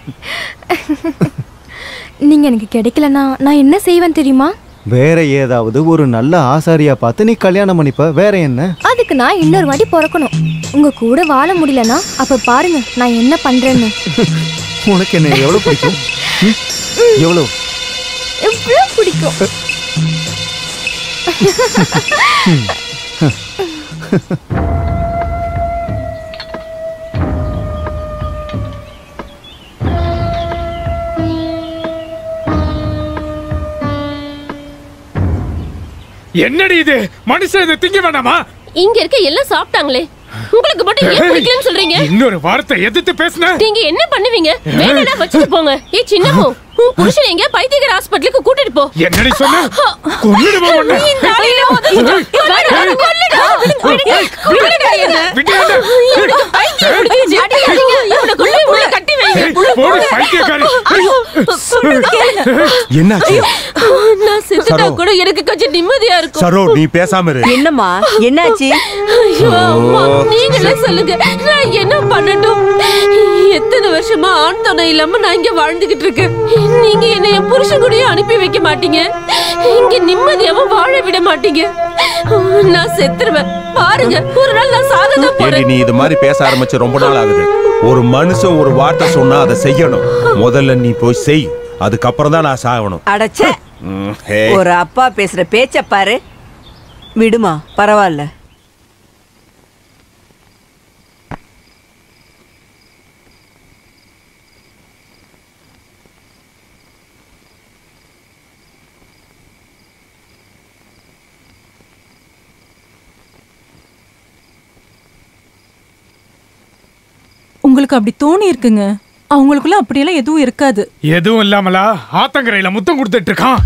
நீங்க எனக்கு கிடைக்கலனா நான் என்ன செய்வேன் தெரியுமா வேற ஏதாவது ஒரு நல்ல ஆசாரியா பார்த்து நீ கல்யாணம் பண்ணிப்ப வேற என்ன அதுக்கு நான் இன்னொரு வாட்டி பிறக்கணும் உங்க கூட வாழ முடியலனா அப்ப பாருங்க நான் என்ன பண்றேன்னு உனக்கு என்ன எவ்வளவு பிடிக்கும் ம்? எவ்வளவு எவ்வளவு பிடிக்கும் என்னடி இது மனுஷன் இதை திங்க வேணாமா இங்க இருக்க எல்லாம் சாப்பிட்டாங்களே உங்களுக்கு மட்டும் ஏன் பிடிக்கலன்னு சொல்றீங்க இன்னொரு வார்த்தை எதிர்த்து பேசுன நீங்க என்ன பண்ணுவீங்க வேணும்னா வச்சுட்டு போங்க ஏ சின்னமோ உன் புருஷன் எங்க பைத்தியக்கார ஹாஸ்பிட்டலுக்கு கூட்டிட்டு போ என்னடி சொன்ன கொன்னுடுமா உன்னை. இந்த ஆளையில உதவிட்டு, வேண்டாம், கொல்லுடா. ஏய், கொல்லுடா என்னை. விட்டியாண்டா? இவனுக்கு பைத்தியம் பிடிச்சிருச்சு. அடிக்காதீங்க. இவனை கொண்டு போய் உள்ள கட்டி வைங்க. ஏய், போடு, பைத்தியக்காரி. சொல்றது கேளுங்க. என்னாச்சு நான் செத்துட்டா சரோ. கூட எனக்கு கொஞ்சம் நிம்மதியா இருக்கும் சரோ நீ பேசாம இரு என்னம்மா என்னாச்சு ஐயோ, அம்மா, நீங்களே சொல்லுங்க நான் என்ன பண்ணட்டும் எத்தனை வருஷமா ஆண் துணை இல்லாம நான் இங்க வாழ்ந்துகிட்டு இருக்கேன் நீங்க என்ன என் புருஷன் கூடயே அனுப்பி வைக்க மாட்டீங்க இங்க நிம்மதியாவும் வாழ விட மாட்டீங்க நான் செத்துருவேன் பாருங்க ஒரு நாள் நான் சாகதான் ஏண்டி போறேன் நீ இது மாதிரி பேச ஆரம்பிச்சு ரொம்ப நாள் ஆகுது ஒரு மனுஷன் ஒரு வார்த்தை சொன்னா அதை செய்யணும் முதல்ல நீ போய் செய் அதுக்கப்புறம் தான் நான் சாகணும் அடச்ச ம், ஹே. ஒரு அப்பா பேசுற பேச்ச பாரு விடுமா பரவாயில்ல உங்களுக்கு அப்படி தோணி இருக்குங்க அவங்களுக்குள்ள அப்படியெல்லாம் எதுவும் இருக்காது எதுவும் இல்லாமலா ஆத்தங்கரையில முத்தம் கொடுத்துட்டு இருக்கான்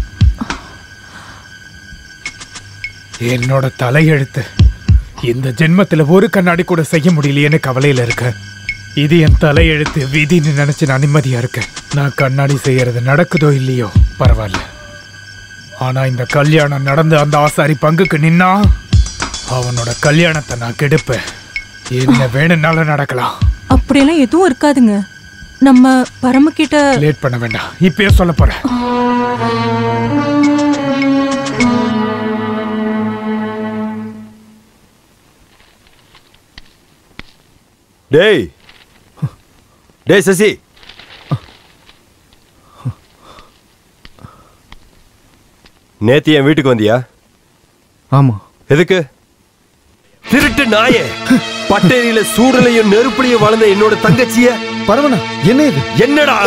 என்னோட தலையெழுத்து இந்த ஜென்மத்துல ஒரு கண்ணாடி கூட செய்ய முடியலையேன்னு கவலையில இருக்க இது என் தலையெழுத்து விதின்னு நினைச்சு நான் நிம்மதியா இருக்கேன் நான் கண்ணாடி செய்யறது நடக்குதோ இல்லையோ பரவாயில்ல ஆனா இந்த கல்யாணம் நடந்து அந்த ஆசாரி பங்குக்கு நின்னா அவனோட கல்யாணத்தை நான் கெடுப்பேன் என்ன வேணும்னாலும் நடக்கலாம் அப்படியெல்லாம் எதுவும் இருக்காதுங்க நம்ம பரமக்கிட்ட லேட் பண்ண வேண்டாம் இப்பயே சொல்ல போறேன் டேய் டேய் சசி நேத்து என் வீட்டுக்கு வந்தியா ஆமா எதுக்கு திருட்டு நாயே பட்டேரியில சூடலையும் நெருப்புலையும் வளர்ந்த என்னோட தங்கச்சிய பரவனா என்ன இது என்னடா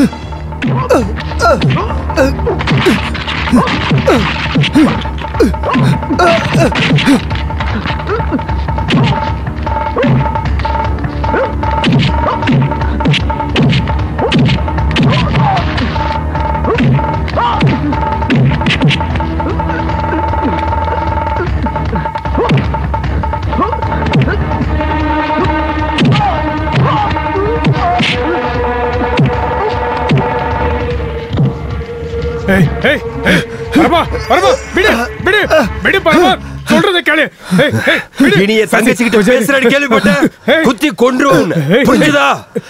ஏய் ஏய் ஏய் பரமா பரமா விடு விடு விடு பரமா சொல்றதை கேளு ஏய் ஏய் விடு இனி என் தங்கச்சி கிட்ட பேசுறேன்னு கேள்விப்பட்டேன் ஏய். குத்தி கொன்றுவோம் ஏய். புரிஞ்சுதா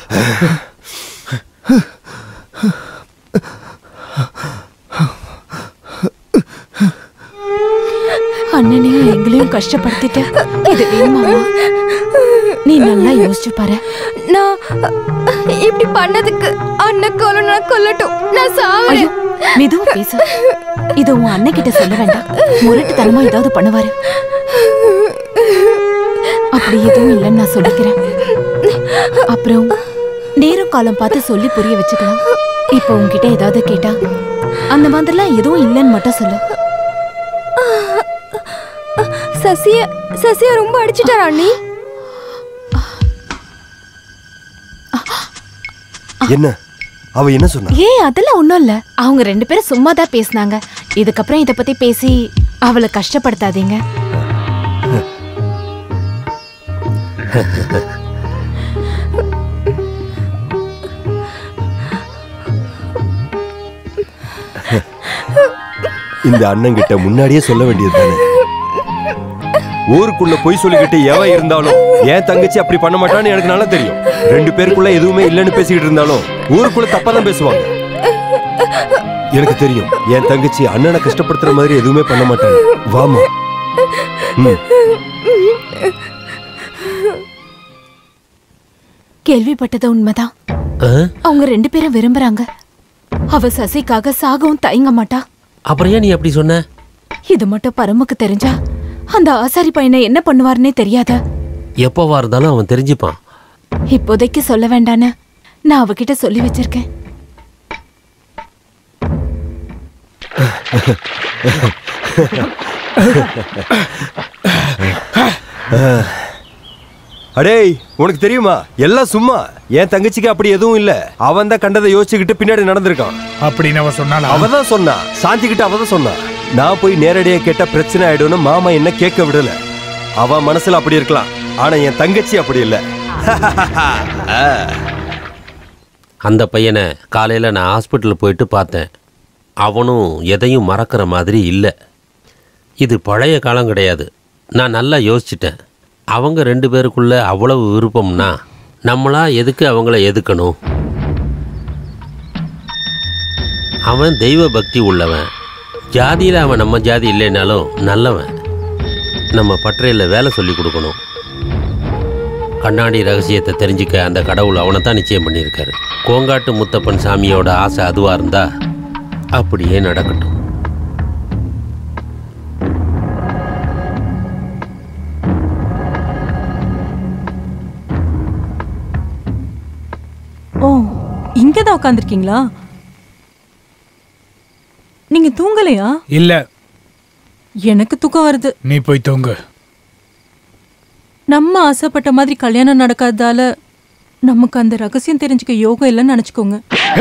அண்ணனையும் எங்களையும் கஷ்டப்படுத்திட்ட இது வேணுமாமா நீ நல்லா யோசிச்சு பாரு நான் இப்படி பண்ணதுக்கு அண்ணன் கொல்லணும் கொல்லட்டும் நான் சாவறேன் ஐயோ மெதுவா பேசு இத உன் அண்ணன் கிட்ட சொல்ல வேண்டாம் முரட்டுத்தனமா ஏதாவது பண்ணுவாரு அப்படி எதுவும் இல்லைன்னு நான் சொல்லிக்கிறேன் அப்புறம் நேரம் காலம் பார்த்து சொல்லி புரிய வச்சுக்கலாம் இப்போ உன்கிட்ட ஏதாவது கேட்டா அந்த மாதிரிலாம் எதுவும் இல்லைன்னு மட்டும் சொல்லு சசிய சசிய ரொம்ப அடிச்சிட்டாரா அண்ணி என்ன அவ என்ன சொன்னா ஏய் அதெல்லாம் ஒண்ணும் இல்ல அவங்க ரெண்டு பேரும் சும்மா தான் பேசினாங்க இதுக்கப்புறம் இத பத்தி பேசி அவளை கஷ்டப்படுத்தாதீங்க இந்த அண்ணன் கிட்ட முன்னாடியே சொல்ல வேண்டியது தானே ஊருக்குள்ள பொய் சொல்லிக்கிட்டு எவன் இருந்தாலும் என் தங்கச்சி அப்படி பண்ண மாட்டான்னு எனக்கு நல்லா தெரியும் ரெண்டு பேருக்குள்ள எதுவுமே இல்லைன்னு பேசிக்கிட்டு இருந்தாலும் ஊருக்குள்ள தப்பா தான் பேசுவாங்க எனக்கு தெரியும் என் தங்கச்சி அண்ணனை கஷ்டப்படுத்துற மாதிரி எதுவுமே பண்ண மாட்டாங்க வாமா ம் கேள்விப்பட்டது உண்மைதான் அவங்க ரெண்டு பேரும் விரும்புறாங்க அவ சசிக்காக சாகவும் தயங்க மாட்டா அப்புறம் ஏன் நீ அப்படி சொன்ன இது மட்டும் பரமுக்கு தெரிஞ்சா அந்த ஆசாரி பையனை என்ன பண்ணுவாருன்னே தெரியாத எப்போவா இருந்தாலும் அவன் தெரிஞ்சுப்பான் இப்போதைக்கு சொல்ல வேண்டான்னு நான் அவகிட்ட சொல்லி வச்சிருக்கேன் அடேய் உனக்கு தெரியுமா எல்லாம் சும்மா என் தங்கச்சிக்கு அப்படி எதுவும் இல்ல அவன் தான் கண்டதை யோசிச்சுக்கிட்டு பின்னாடி நடந்திருக்கான் அப்படின்னு அவ சொன்னால அவ தான் சொன்னா சாந்தி கிட்ட அவ தான் சொன்னா நான் போய் நேரடியா கேட்டா பிரச்சனை ஆயிடும்னு மாமா என்ன கேட்க விடல அவ மனசுல அப்படி இருக்கலாம் ஆனா என் தங்கச்சி அப்படி இல்ல அந்த பையனை காலையில் நான் ஹாஸ்பிட்டல் போயிட்டு பார்த்தேன் அவனும் எதையும் மறக்கிற மாதிரி இல்லை இது பழைய காலம் கிடையாது நான் நல்லா யோசிச்சிட்டேன் அவங்க ரெண்டு பேருக்குள்ள அவ்வளவு விருப்பம்னா நம்மளா எதுக்கு அவங்கள எதுக்கணும் அவன் தெய்வ பக்தி உள்ளவன் ஜாதியில் அவன் நம்ம ஜாதி இல்லைனாலும் நல்லவன் நம்ம பட்டறையில் வேலை சொல்லி கொடுக்கணும் கண்ணாடி ரகசியத்தை தெரிஞ்சுக்க அந்த கடவுள் அவனை தான் நிச்சயம் பண்ணியிருக்காரு கோங்காட்டு முத்தப்பன் சாமியோட ஆசை அதுவாக இருந்தா அப்படியே நடக்கட்டும் ஓ இங்கதான் உட்காந்துருக்கீங்களா நீங்க தூங்கலையா இல்ல எனக்கு தூக்கம் வருது நீ போய் தூங்கு நம்ம ஆசைப்பட்ட மாதிரி கல்யாணம் நடக்காததால நமக்கு அந்த ரகசியம் தெரிஞ்சுக்க யோகம் இல்லைன்னு நினைச்சுக்கோங்க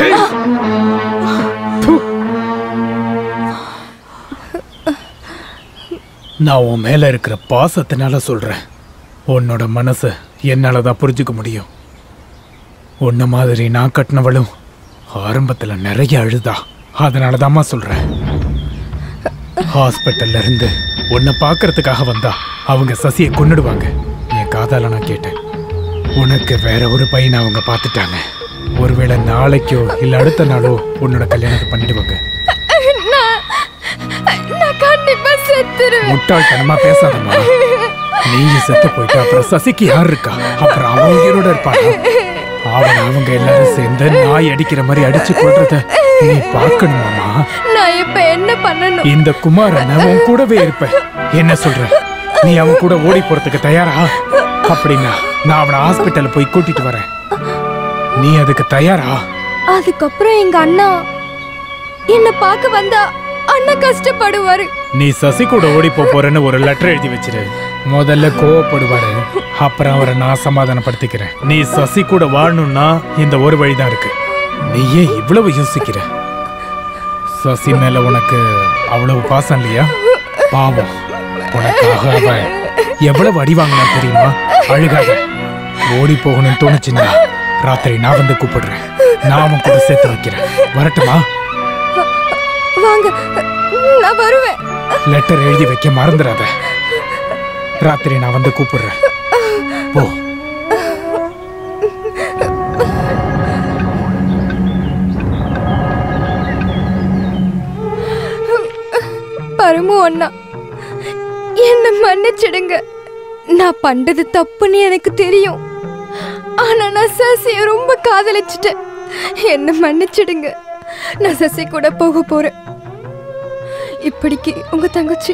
நான் உன் மேல இருக்கிற பாசத்தினால சொல்றேன் உன்னோட மனசு என்னால தான் புரிஞ்சுக்க முடியும் உன்ன மாதிரி நான் கட்டினவளும் ஆரம்பத்துல நிறைய அழுதா அதனால தாம்மா சொல்றேன் ஹாஸ்பிட்டல்ல இருந்து உன்னை பார்க்கறதுக்காக வந்தா அவங்க சசியை கொன்னுடுவாங்க என் காதால நான் கேட்டேன் உனக்கு வேற ஒரு பையனை அவங்க பார்த்துட்டாங்க ஒருவேளை நாளைக்கோ இல்ல அடுத்த நாளோ உன்னோட கல்யாணத்தை பண்ணிடுவாங்க நான் கண்டிப்பா செத்துருவேன் முட்டாள்தனமா பேசாதம்மா நீயும் செத்து போயிட்டு அப்புறம் சசிக்கு யார் இருக்கா அப்புறம் அவன் உயிரோட இருப்பாங்க அவன் அவங்க எல்லாரும் சேர்ந்து நாய் அடிக்கிற மாதிரி அடிச்சு கொள்றத நீ பார்க்கணுமாமா நான் இப்ப என்ன பண்ணணும் இந்த குமாரன் உன் கூடவே இருப்ப என்ன சொல்ற நீ அவன் கூட ஓடி போறதுக்கு தயாரா அப்படின்னா நான் அவனை ஹாஸ்பிட்டல் போய் கூட்டிட்டு வரேன் நீ அதுக்கு தயாரா அதுக்கப்புறம் எங்க அண்ணா என்ன பார்க்க வந்தா அண்ணன் கஷ்டப்படுவாரு நீ சசி கூட ஓடி போப் போறேன்னு ஒரு லெட்டர் எழுதி வச்சிரு முதல்ல கோவப்படுவாரு அப்புறம் அவரை நான் சமாதானப்படுத்திக்கிறேன் நீ சசி கூட வாழணும்னா இந்த ஒரு வழிதான் இருக்கு நீ ஏன் இவ்வளவு யோசிக்கிற சசி மேல உனக்கு அவ்வளவு பாசம் இல்லையா பாவம் உனக்காக அவன் எவ்வளவு அடி வாங்கினா தெரியுமா அழுகாத ஓடி போகணும்னு தோணுச்சுன்னா ராத்திரி நான் வந்து கூப்பிடுறேன் நான் அவன் கூட சேர்த்து வைக்கிறேன் வரட்டுமா வாங்க நான் வருவேன் லெட்டர் எழுதி வைக்க மறந்துடாத ராத்திரி நான் வந்து கூப்பிடுறேன் போ பரமு அண்ணா என்ன மன்னிச்சிடுங்க நான் பண்றது தப்புன்னு எனக்கு தெரியும் ஆனா நான் சசியை ரொம்ப காதலிச்சிட்டேன் என்ன மன்னிச்சிடுங்க நான் சசி கூட போக போறேன் இப்படிக்கு உங்க தங்கச்சி